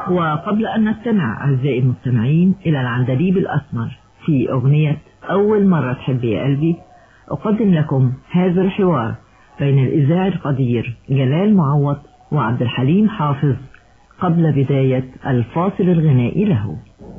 وقبل أن نستمع أعزائي المستمعين إلى العندليب الأسمر في أغنية أول مرة تحب يا قلبي أقدم لكم هذا الحوار بين الإذاعي القدير جلال معوض وعبد الحليم حافظ قبل بداية الفاصل الغنائي له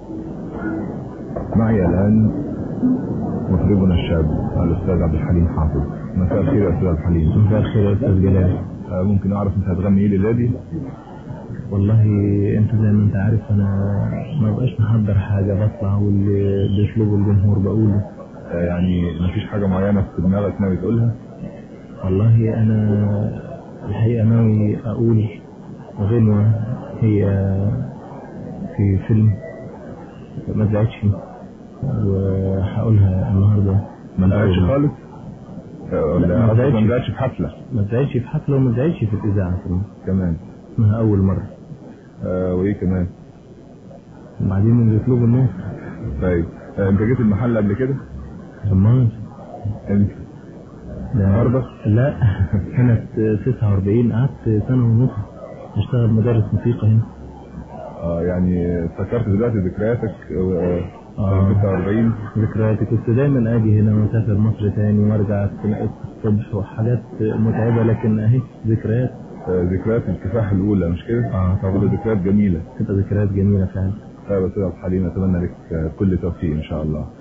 معي الآن مطربنا الشاب الأستاذ عبد الحليم حافظ مساء الخير يا أستاذ عبد الحليم مساء الخير يا أستاذ جلال آه، ممكن أعرف أنت هتغني إيه للادي؟ والله أنت زي ما أنت عارف أنا ما بقاش محضر حاجة بطلع واللي بيطلبه الجمهور بقوله آه، يعني مفيش حاجة معينة في دماغك ناوي تقولها؟ والله أنا الحقيقة ناوي أقول غنوة هي في فيلم ما زعتش وهقولها النهارده ما انتهتش أول. خالص؟ آه، لا، ولا ما قصدك ما انتهتش. انتهتش في حفلة ما زعتش في حفلة وما زعتش في الإذاعة كمان كمان اسمها أول مرة آه، وإيه كمان؟ وبعدين اللي يطلبوا الناس طيب آه، أنت جيت المحل قبل كده؟ أمال أنت ده- النهاردة؟ لا سنة 49 قعدت سنة ونص اشتغل مدرس موسيقى هنا اه يعني افتكرت دلوقتي ذكرياتك آه، آه. 46 ذكرياتي كنت دايما اجي هنا واسافر مصر تاني وارجع الصبح وحاجات متعبة لكن اهي ذكريات آه، ذكريات الكفاح الأولى مش كده؟ اه طبعا كل ذكريات جميلة تبقى ذكريات جميلة فعلا طيب يا أستاذ عبد الحليم أتمنى لك آه، كل توفيق إن شاء الله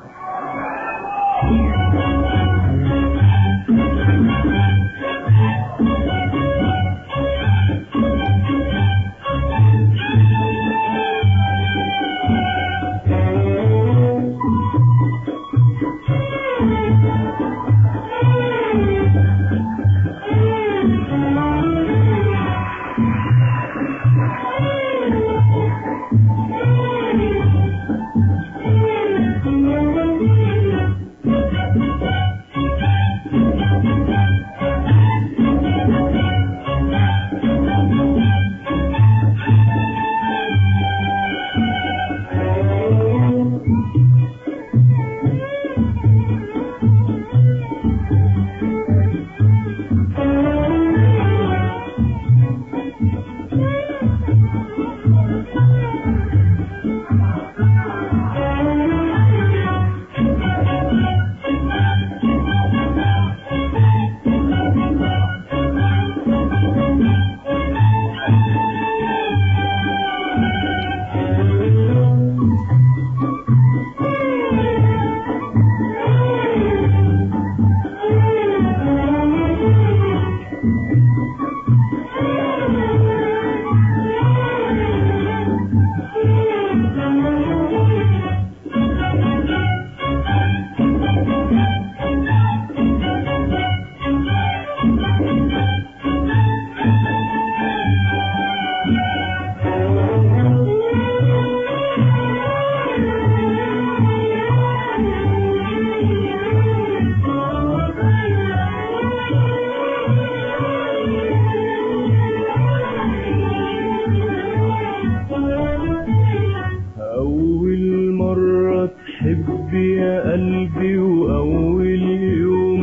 أول مرة تحب يا قلبي وأول يوم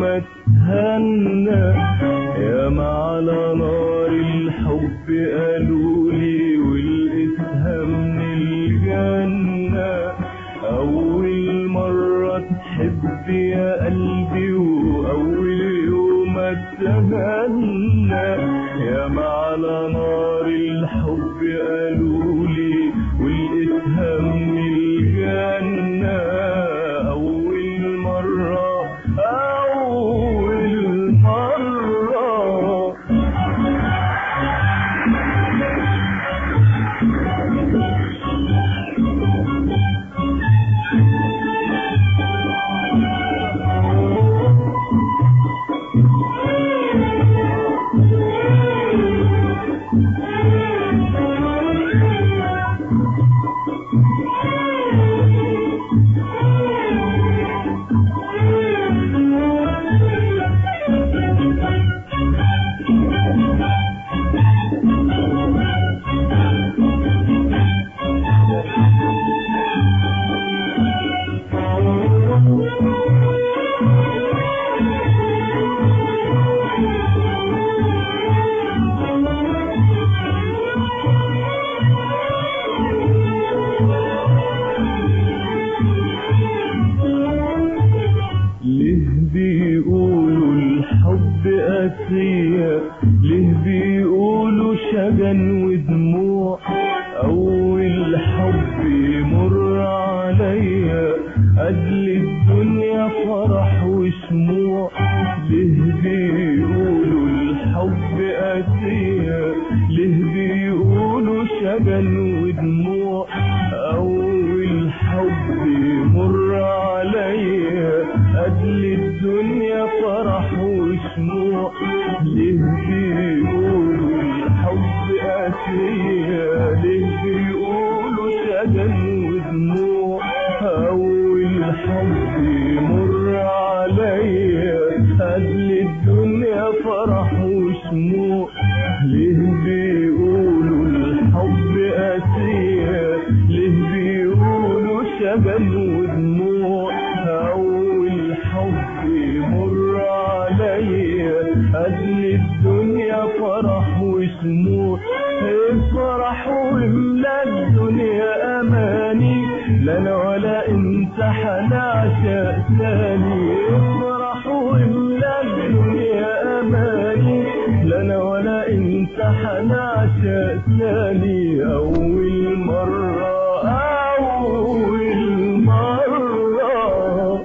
أتهنى يا ما على نار الحب قالولي ولقيتها من الجنة أول مرة تحب يا قلبي وأول يوم أتهنى يا ما على نار الحب قالولي ولقيتها من الجنة أول مرة أول مرة ودموع أول حب يمر عليا أجل الدنيا فرح وشموع ليه بيقولوا الحب أسية ليه بيقولوا شجن ودموع أول حب يمر عليا أجل الدنيا فرح وشموع ليه بيقولوا الحب أسية ليه بيقولوا شجن ودموع أول حب يمر عليا أجل الدنيا فرح وشموع ليه بيقولوا الحب أسية ليه بيقولوا شجن ودموع أول حب يمر عليا أجل الدنيا فرح وشموع افرح واملا الدنيا أماني لا أنا ولا أنت هنعشق ثاني افرح واملا الدنيا أماني لا أنا ولا أنت هنعشق ثاني أول مرة أول مرة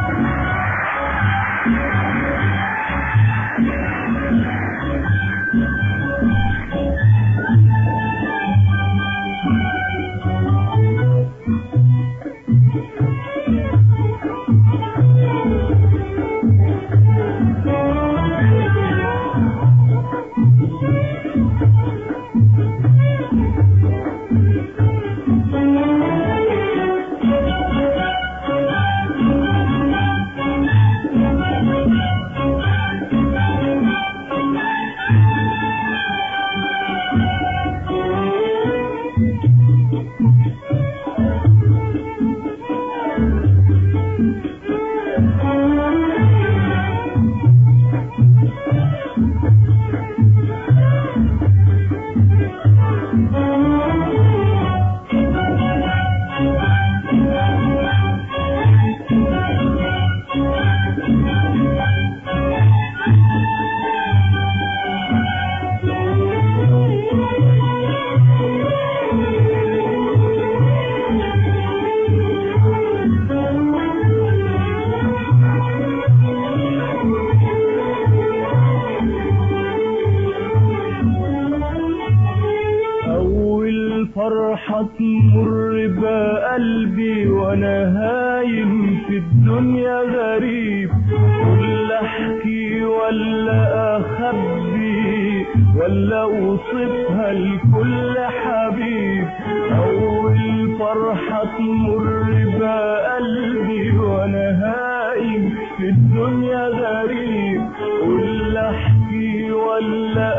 أول فرحة تمر بقلبي وأنا هايم في الدنيا غريب ولا أحكي ولا أخبي ولا أوصفها لكل حبيب أول فرحة تمر بقلبي وأنا هايم في الدنيا غريب ولا أحكي ولا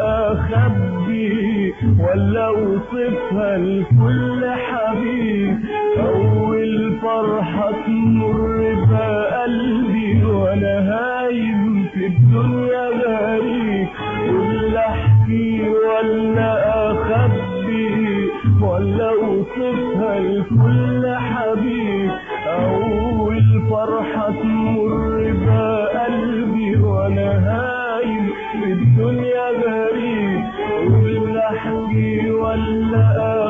أخبي ولا أوصفها لكل حبيب أول فرحة تمر بقلبي وأنا هايم في الدنيا غريب ولا أحكي ولا أخبي ولا أوصفها لكل حبيب أول فرحة تمر بقلبي وأنا هايم في الدنيا غريب ولا أحكي ولا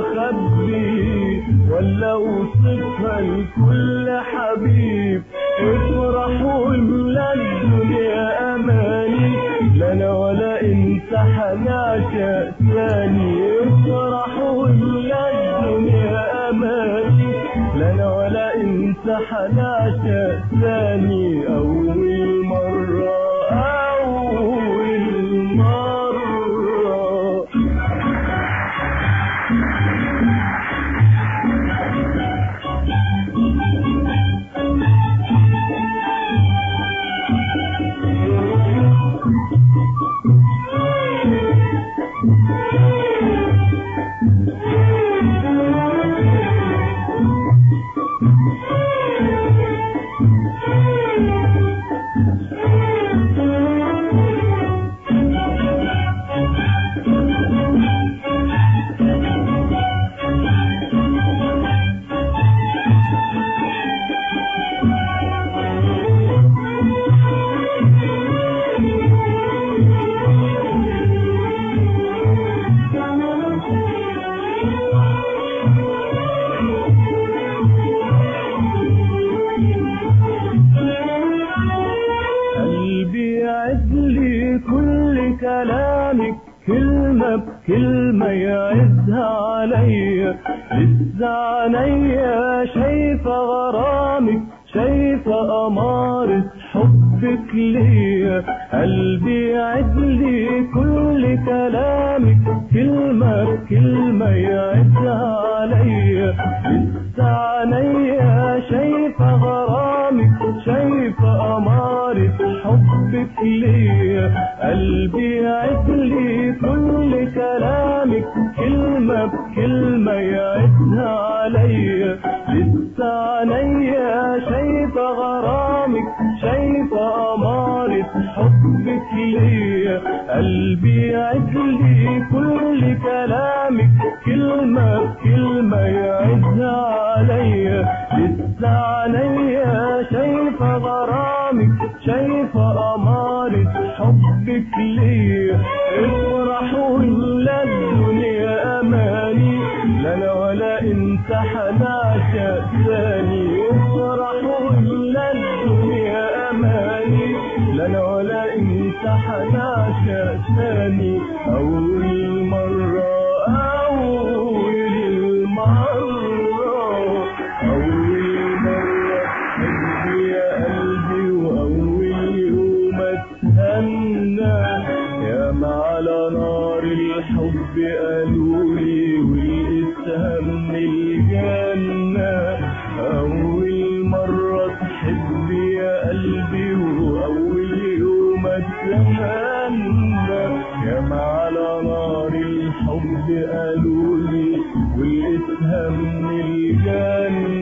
أخبي ولا أوصفها لكل حبيب افرح واملا الدنيا أماني لا أنا ولا أنت هنعشق ثاني افرح واملا الدنيا أماني لا أنا ولا أنت هنعشق ثاني أول مرة أول مرة كلمة يعزها عليا لسه عينيا شايفة غرامك شايفة أمارة حبك ليا قلبي يعد لي كل كلامك كلمة بكلمة يعدها عليا لسه عينيا شايفة غرامك شايفة أمارة حبك ليا قلبي يعد لي كل كلامك كلمة بكلمة يعدها عليا لسه عينيا شايفة غرامك شايفة أمارة حبك ليا قلبي يعد لي كل كلامك كلمة بكلمة يعدها عليا لسه عينيا شايفة غرامك شايفة أمارة حبك ليا افرح ولا الدنيا أماني لا أنا ولا أنت حنعشق ثاني افرح ولا الدنيا أماني لا أنا ولا أنت حنعشق ثاني أول مرة أول مرة أول مرة حبي يا قلبي وأول يوم أتهنى يا ما على نار الحب قالولي والإسهام من الجنة أول مرة تحبي يا قلبي وأول يوم أتهنى يا ما على نار الحب قالولي والإسهام من الجنة